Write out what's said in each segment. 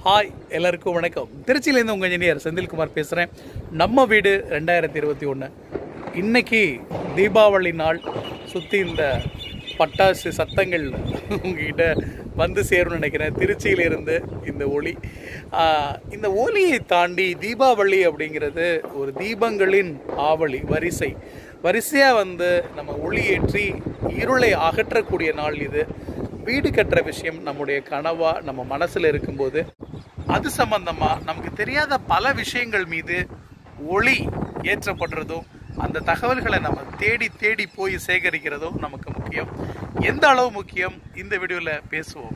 hi எல்லாருக்கும் வணக்கம் திருச்சியிலேருந்து உங்கள் இன்ஜினியர் செந்தில்குமார் பேசுகிறேன் நம்ம வீடு ரெண்டாயிரத்தி இருபத்தி ஒன்று இன்னைக்கு தீபாவளி நாள் சுற்றி இந்த பட்டாசு சத்தங்கள் உங்ககிட்ட வந்து சேரும்னு நினைக்கிறேன் திருச்சியிலிருந்து இந்த ஒளி ஆஹ், இந்த ஒளியை தாண்டி தீபாவளி அப்படிங்கிறது ஒரு தீபங்களின் ஆவலி வரிசை வரிசையாக வந்து நம்ம ஒளி ஏற்றி இருளை அகற்றக்கூடிய நாள் இது வீடு கட்டுற விஷயம் நம்முடைய கனவா நம்ம மனசுல இருக்கும்போது அது சம்பந்தமா நமக்கு தெரியாத பல விஷயங்கள் மீது ஒளி ஏற்றப்படுறதும் அந்த தகவல்களை நம்ம தேடி தேடி போய் சேகரிக்கிறதும் நமக்கு முக்கியம் எந்த அளவு முக்கியம் இந்த வீடியோல பேசுவோம்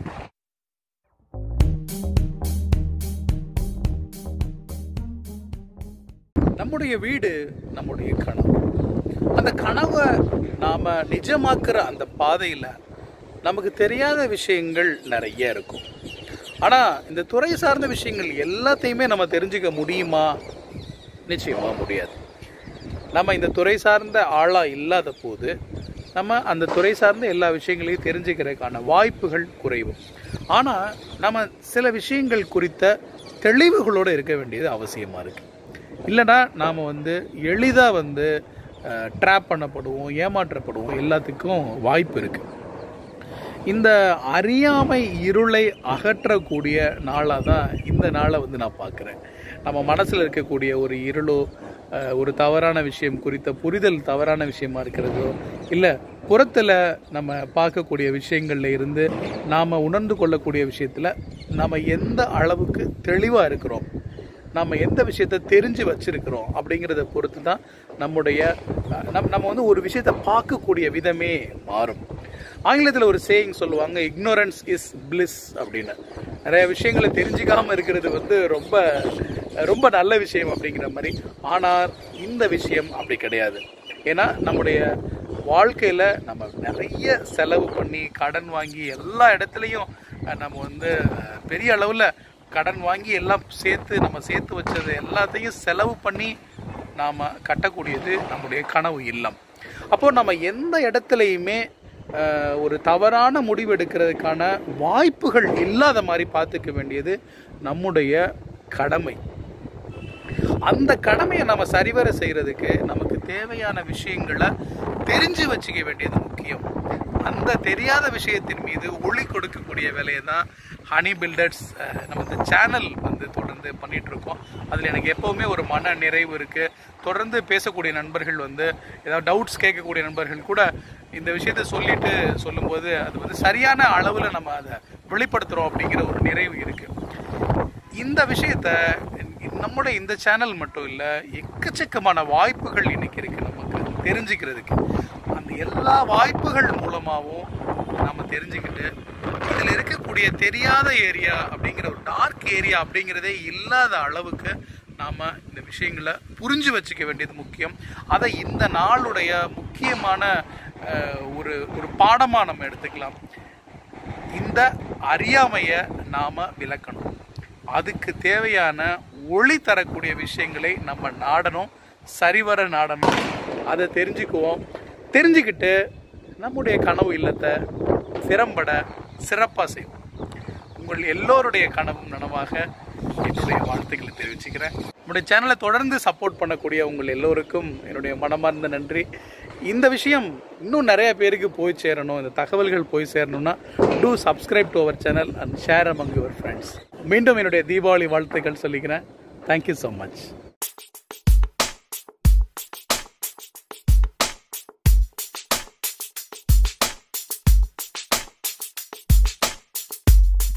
நம்முடைய வீடு நம்முடைய கனவு அந்த கனவை நாம நிஜமாக்குற அந்த பாதையில நமக்கு தெரியாத விஷயங்கள் நிறைய இருக்கும் ஆனா இந்த துறை சார்ந்த விஷயங்கள் எல்லாத்தையுமே நம்ம தெரிஞ்சுக்க முடியுமா நிச்சயமா முடியாது நம்ம இந்த துறை சார்ந்த ஆளா இல்லாத போது நம்ம அந்த துறை சார்ந்த எல்லா விஷயங்களையும் தெரிஞ்சுக்கிறதுக்கான வாய்ப்புகள் குறைவு ஆனால் நம்ம சில விஷயங்கள் குறித்த தெளிவுகளோடு இருக்க வேண்டியது அவசியமாக இருக்கு இல்லைன்னா நாம் வந்து எளிதாக வந்து ட்ராப் பண்ணப்படுவோம் ஏமாற்றப்படுவோம் எல்லாத்துக்கும் வாய்ப்பு இருக்குது இந்த அறியாமை இருளை அகற்றக்கூடிய நாளாக தான் இந்த நாளை வந்து நான் பார்க்குறேன் நம்ம மனசில் இருக்கக்கூடிய ஒரு இருளோ அஹ், ஒரு தவறான விஷயம் குறித்த புரிதல் தவறான விஷயமா இருக்கிறதோ இல்லை புறத்தில் நம்ம பார்க்கக்கூடிய விஷயங்கள்ல இருந்து நாம் உணர்ந்து கொள்ளக்கூடிய விஷயத்தில் நாம் எந்த அளவுக்கு தெளிவாக இருக்கிறோம் நம்ம எந்த விஷயத்தை தெரிஞ்சு வச்சிருக்கிறோம் அப்படிங்கிறத பொறுத்து தான் நம்முடைய அஹ், நம் நம்ம வந்து ஒரு விஷயத்தை பார்க்கக்கூடிய விதமே மாறும் ஆங்கிலத்தில் ஒரு சேயிங் சொல்லுவாங்க இக்னோரன்ஸ் இஸ் பிளிஸ் அப்படின்னு நிறைய விஷயங்களை தெரிஞ்சுக்காம இருக்கிறது வந்து ரொம்ப ரொம்ப நல்ல விஷயம் அப்படிங்கிற மாதிரி ஆனால் இந்த விஷயம் அப்படி கிடையாது ஏன்னா நம்முடைய வாழ்க்கையில் நம்ம நிறைய செலவு பண்ணி கடன் வாங்கி எல்லா இடத்துலையும் அஹ், நம்ம வந்து அஹ், பெரிய அளவில் கடன் வாங்கி எல்லாம் சேர்த்து நம்ம சேர்த்து வச்சது எல்லாத்தையும் செலவு பண்ணி நாம் கட்டக்கூடியது நம்முடைய கனவு இல்லம் அப்போ நம்ம எந்த இடத்துலையுமே அஹ், ஒரு தவறான முடிவு எடுக்கிறதுக்கான வாய்ப்புகள் இல்லாத மாதிரி பார்த்துக்க வேண்டியது நம்முடைய கடமை அந்த கடமையை நம்ம சரிவர செய்யறதுக்கு நமக்கு தேவையான விஷயங்களை தெரிஞ்சு வச்சுக்க வேண்டியது முக்கியம் அந்த தெரியாத விஷயத்தின் மீது ஒளி கொடுக்கக்கூடிய வேலையை தான் ஹனி பில்டர்ஸ் நம்ம இந்த சேனல் வந்து தொடர்ந்து பண்ணிட்டு இருக்கோம் அதில் எனக்கு எப்போவுமே ஒரு மன நிறைவு இருக்கு தொடர்ந்து பேசக்கூடிய நண்பர்கள் வந்து ஏதாவது டவுட்ஸ் கேட்கக்கூடிய நண்பர்கள் கூட இந்த விஷயத்த சொல்லிட்டு சொல்லும்போது அது வந்து சரியான அளவில் நம்ம அதை வெளிப்படுத்துகிறோம் அப்படிங்கிற ஒரு நிறைவு இருக்கு இந்த விஷயத்த நம்முடைய இந்த சேனல் மட்டும் இல்லை எக்கச்சக்கமான வாய்ப்புகள் இன்னைக்கு இருக்கு நமக்கு தெரிஞ்சுக்கிறதுக்கு அந்த எல்லா வாய்ப்புகள் மூலமாகவும் நம்ம தெரிஞ்சுக்கிட்டு இதில் இருக்கக்கூடிய தெரியாத ஏரியா அப்படிங்கிற ஒரு டார்க் ஏரியா அப்படிங்கிறதே இல்லாத அளவுக்கு நாம் இந்த விஷயங்களை புரிஞ்சு வச்சுக்க வேண்டியது முக்கியம் அதை இந்த நாளுடைய முக்கியமான அஹ், ஒரு ஒரு பாடமாக நம்ம எடுத்துக்கலாம் இந்த அறியாமையை நாம விளக்கணும் அதுக்கு தேவையான ஒளி தரக்கூடிய விஷயங்களை நம்ம நாடணும் சரிவர நாடணும் அதை தெரிஞ்சுக்குவோம் தெரிஞ்சுக்கிட்டு நம்முடைய கனவு இல்லத்தை திறம்பட சிறப்பாக செய்வோம் உங்கள் எல்லோருடைய கனவும் நனவாக என்னுடைய வாழ்த்துக்களை தெரிவிச்சுக்கிறேன் நம்முடைய சேனலை தொடர்ந்து சப்போர்ட் பண்ணக்கூடிய உங்கள் எல்லோருக்கும் என்னுடைய மனமார்ந்த நன்றி இந்த விஷயம் இன்னும் நிறைய பேருக்கு போய் சேரணும் இந்த தகவல்கள் போய் சேரணும்னா do subscribe to our channel and share among your friends மீண்டும் என்னுடைய தீபாவளி வாழ்த்துக்கள் சொல்லிக்கிறேன் தேங்க்யூ ஸோ மச்